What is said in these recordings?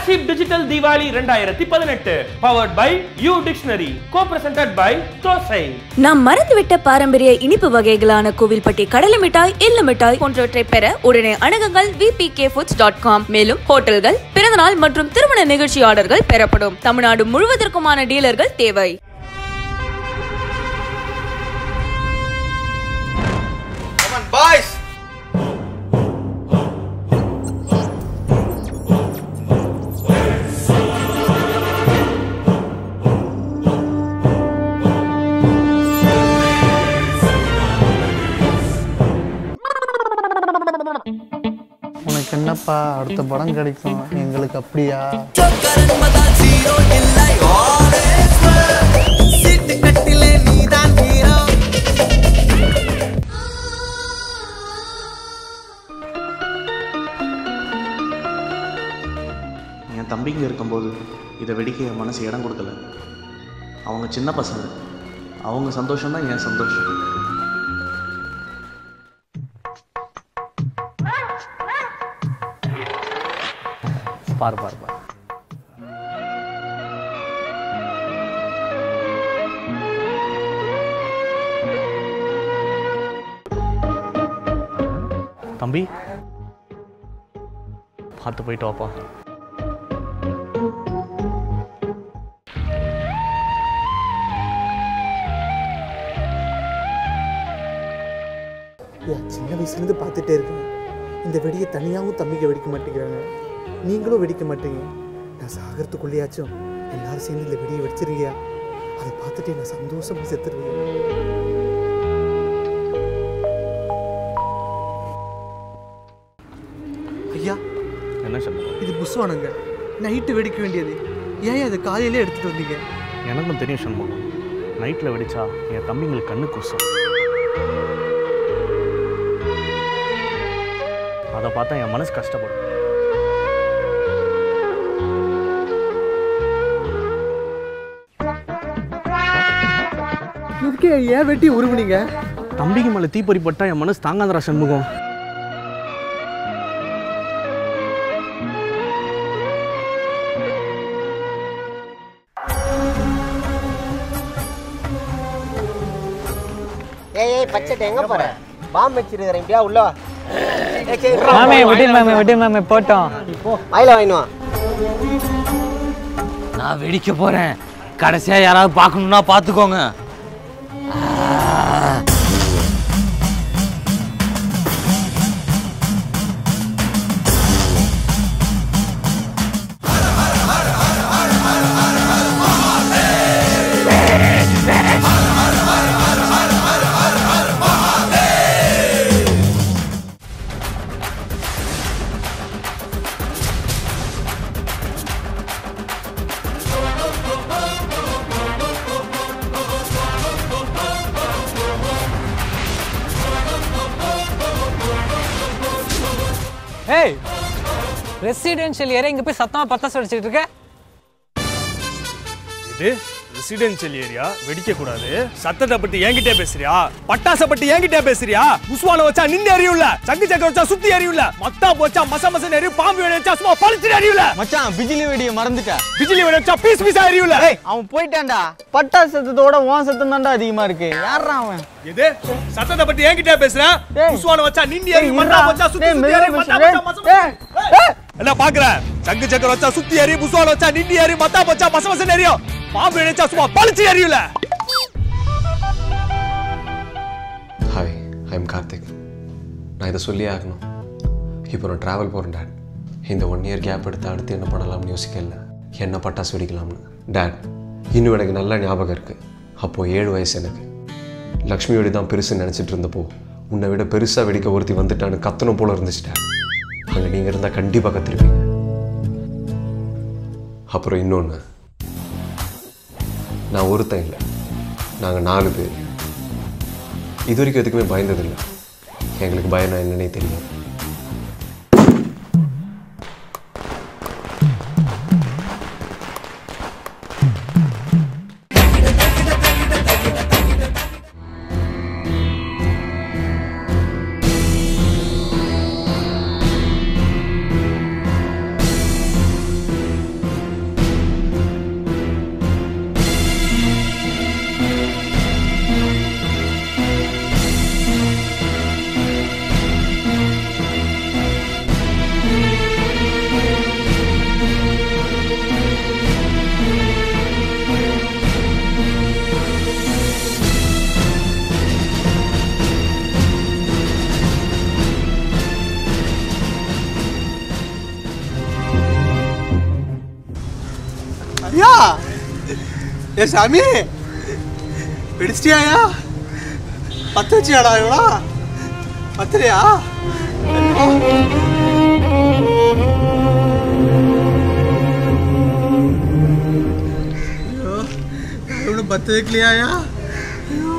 நசீப் digital Deepavali ரெண்டாயிரத்தி பதினெட்டு powered by U dictionary co presented by dosa நாம் மறந்துவிட்ட பாரம்பரிய இனிப்பு வகைகளான கோவில்பட்டி கடலை மிட்டாய் எள்ளு மிட்டாய் போன்றவற்றை பெற உடனே அணுகுங்கள் விபிகே ஃபுட்ஸ் டாட் காம் மேலும் ஹோட்டல்கள் பிறந்தநாள் மற்றும் திருமண நிகழ்ச்சி ஆர்டர்கள் பெறப்படும் தமிழ்நாடு முழுவதற்குமான டீலர்கள் தேவை Come on, boys! உனக்கு என்னப்பா அடுத்த படம் கிடைக்கும் எங்களுக்கு அப்படியா என் தம்பிங்க இருக்கும்போது இதை வெடிக்க என் மனசு இடம் கொடுக்கல அவங்க சின்ன பசங்க அவங்க சந்தோஷம் தான் என் சந்தோஷம் பாரு பாரு பாரு தம்பி பார்த்து போயிட்டு வாப்பா ஏன் சின்ன வயசுலேருந்து பார்த்துட்டே இருக்கேன் இந்த வெடியை தனியாகவும் தம்பிக்கு வெடிக்க மாட்டேங்கிறாங்க நீங்களும் வெடிக்க மாட்டீங்க நான் சாகிறதுக்குள்ளேயாச்சும் எல்லாரும் சேர்ந்து இந்த வெடியை வெடிச்சிருங்க அதை பார்த்துட்டு நான் சந்தோஷமா செத்துருவேன் ஐயா என்ன சொல்லுங்க இது புஸ்வானங்க நைட்டு வெடிக்க வேண்டியது ஏன் அதை காலையிலே எடுத்துட்டு வந்தீங்க எனக்கும் தெரியும் சண்முகம் நைட்டில் வெடிச்சா என் தம்பிங்களுக்கு கண்ணு கூசும் அதை பார்த்தா என் மனசு கஷ்டப்படும் இதுக்கே ஏன் வெட்டி உருவுனீங்க தம்பிக்கு மேலே தீப்பொறி பட்டா என் மனசு தாங்காதரா சண்முகம் ஏய் ஏய் பச்சை எங்க போற பாம்பு வச்சிருக்கிறேன் இப்படியா உள்ள வா. ஏய், சரி, இருடா. மாமே விட்டு மாமே விட்டு மாமே போட்டோம் வாயில வாங்கினு வா நான் வெடிக்க போறேன் கடைசியா யாராவது பார்க்கணும்னா பார்த்துக்கோங்க ஏய் ரெசிடென்ஷியல் ஏரியா இங்க போய் சத்தமா பத்தாசு அடிச்சிட்டு இருக்க இது ரெசிடென்ஷியல் ஏரியா வெடிக்க கூடாது சத்தத்தை பத்தி என்கிட்ட பேசுறியா பட்டாசை பத்தி என்கிட்ட பேசுறியா உஸ்வான வச்சா நின்று எரியும்ல சங்கு சக்கர வச்சா சுத்தி எரியும்ல மத்தா போச்சா மச மசன் எரியும் பாம்பு வெடி வச்சா சும்மா பழிச்சு எரியும்ல மச்சான் பிஜிலி வெடியை மறந்துட்ட பிஜிலி வெடி வச்சா பீஸ் பீஸா எரியும்ல அவன் போயிட்டான்டா பட்டாசு சத்தத்தோட உன் சத்தம் தான்டா அதிகமா இருக்கு யாரா அவன் இது சத்தத்தை பத்தி என்கிட்ட பேசுற டேய். உஸ்வான வச்சா நின்று டேய், எரியும் மத்தா இருடா. போச்சா சுத்தி டேய், சுத்தி மெதுவா எரியும் மத்தா பேசு, போச்சா மச டேய். மசன் என்ன பாக்குற சங்கு சக்கர வச்சா சுத்தி எரியும் உஸ்வான வச்சா நின்று எரியும் மத்தா போச்சா மச மசன் எரியும் பாம்பு வெடி வச்சா சும்மா பழிச்சு எரியும்ல ஹாய் ஐம் கார்த்திக் நான் இதை சொல்லியே ஆகணும் இப்போ நான் ட்ராவல் போகிறேன் டேட் இந்த ஒன் இயர் கேப் எடுத்து அடுத்து என்ன பண்ணலாம்னு யோசிக்கல என்ன பட்டாசு வெடிக்கலாம்னு டேட் இன்னும் எனக்கு நல்ல ஞாபகம் இருக்குது அப்போது ஏழு வயசு எனக்கு லக்ஷ்மி வெடி தான் பெருசுன்னு நினச்சிட்டு இருந்தப்போ உன்னை விட பெருசாக வெடிக்க ஒருத்தி வந்துட்டான்னு கத்தணும் போல இருந்துச்சு டேட் அங்கே நீங்கள் இருந்தால் கண்டிப்பாக கத்திருப்பீங்க அப்புறம் இன்னொன்று நான் ஒருத்தன் இல்லை நாங்கள் நாலு பேர் இது வரைக்கும் எதுக்குமே பயந்ததில்லை எங்களுக்கு பயம்னா என்னன்னே தெரியும் திவ்யா ஏ சாமி பிடிச்சிட்டியாயா பத்து வச்சியாடா இவளா பத்துலையா ஐயோ இவனு பத்து வைக்கலையாயா ஐயோ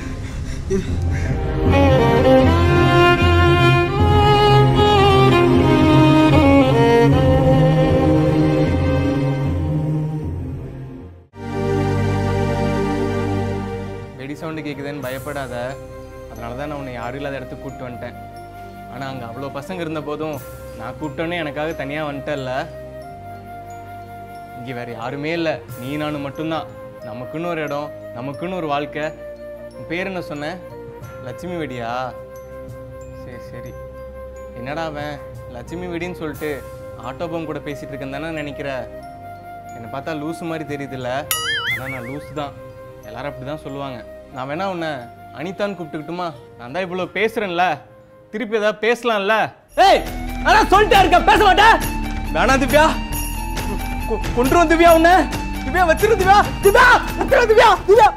வெடி சவுண்டு கேட்குதுன்னு பயப்படாத அதனால தான் நான் உன்னை யாரும் இல்லாத இடத்துக்கு கூப்பிட்டு வந்துட்டேன் ஆனால் அங்கே அவ்வளோ பசங்க இருந்த போதும் நான் கூப்பிட்டோன்னே எனக்காக தனியாக வந்துட்டேல்ல இங்கே வேறு யாருமே இல்லை நீ நானும் மட்டும்தான் நமக்குன்னு ஒரு இடம் நமக்குன்னு ஒரு வாழ்க்கை உன் பேர் என்ன சொன்ன லட்சுமி வெடியா சரி சரி என்னடா அவன் லட்சுமி வெடின்னு சொல்லிட்டு ஆட்டோபம் கூட பேசிகிட்டு இருக்கேன் தானே நினைக்கிற என்னை பார்த்தா லூசு மாதிரி தெரியுதுல்ல ஆனால் நான் லூசு தான் எல்லாரும் அப்படி தான் சொல்லுவாங்க நான் வேணா உன்னை அனிதான்னு கூப்பிட்டுக்கிட்டுமா நான் தான் இவ்வளோ பேசுகிறேன்ல திருப்பி ஏதாவது பேசலாம்ல ஏய் அதான் சொல்லிட்டே இருக்கேன் பேச மாட்டேன் வேணாம் திவ்யா கொ- கொன்றுவோம் திவ்யா உன்னை திவ்யா வச்சிரு திவ்யா திவ்யா வச்சிரு திவ்யா திவ்யா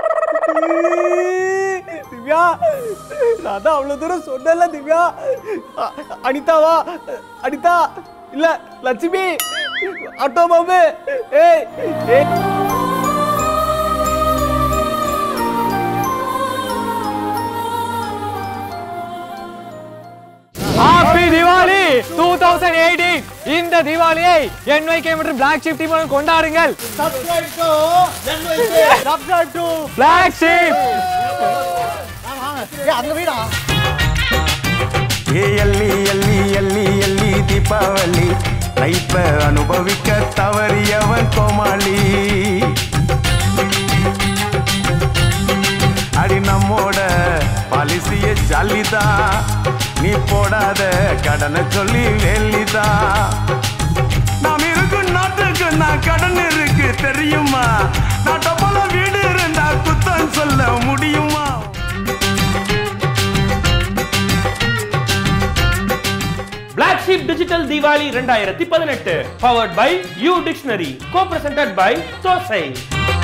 திவ்யா நான் தான் அவ்வளோ தூரம் சொன்னேன்ல திவ்யா அ- அனிதாவா அனிதா இல்ல லட்சுமி ஆட்டோ பாபு ஏய் ஏய் happy Deepavali two thousand eighteen இந்த தீபாவளியை என்வைகே மற்றும் பிளாக் ஷிப் டீம் மூலம் கொண்டாடுங்கள் பிளாக் ஷிப் அங்க வீடா ஏ எல்லி எல்லி எல்லி எல்லி தீபாவளி லைஃப அனுபவிக்க தவறியவன் கோமாளி அடி நம்மோட பாலிசிய ஜல்லிதான் நீ போடாத கடனை சொல்லி வெள்ளிதான் நாம் இருக்கும் நாட்டுக்கு நான் கடன் இருக்கு தெரியுமா நாட்டை போல வீடு இருந்தா குத்தம் சொல்ல முடியுமா பிளாக் ஷீப் டிஜிட்டல் தீபாவளி ரெண்டாயிரத்தி பதினெட்டு powered by U dictionary co presented by சோசை